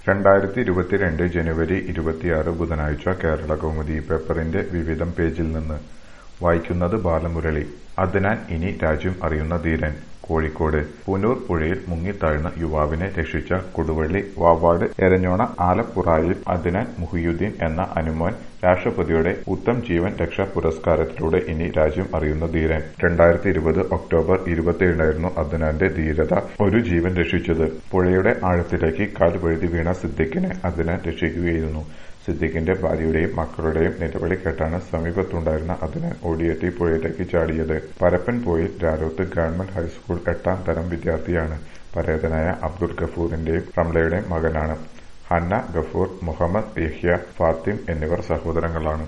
രണ്ടായിരത്തി ഇരുപത്തിരണ്ട് ജനുവരി ഇരുപത്തിയാറ് ബുധനാഴ്ച കേരളകൗമുദി പേപ്പറിന്റെ വിവിധം പേജിൽ നിന്ന് വായിക്കുന്നത് ബാലമുരളി അദ്നാൻ ഇനി രാജ്യം അറിയുന്ന ധീരൻ കോഴിക്കോട് പുനൂർ പുഴയിൽ മുങ്ങിത്താഴ്ന്ന യുവാവിനെ രക്ഷിച്ച കൊടുവള്ളി വാവാട് എരഞ്ഞോണ ആലപ്പുറായിൽ അദ്നാൻ മുഹിയുദ്ദീൻ എന്ന അനുമോൻ രാഷ്ട്രപതിയുടെ ഉത്തം ജീവൻ രക്ഷാ പുരസ്കാരത്തിലൂടെ ഇനി രാജ്യം അറിയുന്ന ധീരൻ രണ്ടായിരത്തി ഇരുപത് ഒക്ടോബർ ഇരുപത്തിയേഴായിരുന്നു അദ്നാന്റെ ധീരത ഒരു ജീവൻ രക്ഷിച്ചത് പുഴയുടെ ആഴത്തിലേക്ക് കാൽ വഴുതി വീണ സിദ്ദിഖിനെ അദ്നാൻ രക്ഷിക്കുകയായിരുന്നു സിദ്ദിഖിന്റെ ഭാര്യയുടെയും മക്കളുടെയും നിലവിളി കേട്ടാണ് സമീപത്തുണ്ടായിരുന്ന അദ്നാൻ ഓടിയെത്തി പുഴയിലേക്ക് ചാടിയത് പരപ്പൻപോയിൽ രാരോത്ത് ഗവൺമെന്റ് ഹൈസ്കൂൾ എട്ടാം തരം വിദ്യാർത്ഥിയാണ് പരേതനായ അബ്ദുൽ ഗഫൂറിന്റെയും റംലയുടെയും മകനാണ് ഹന്ന ഗഫൂർ മുഹമ്മദ് യഹ്യ ഫാത്തിം എന്നിവർ സഹോദരങ്ങളാണ്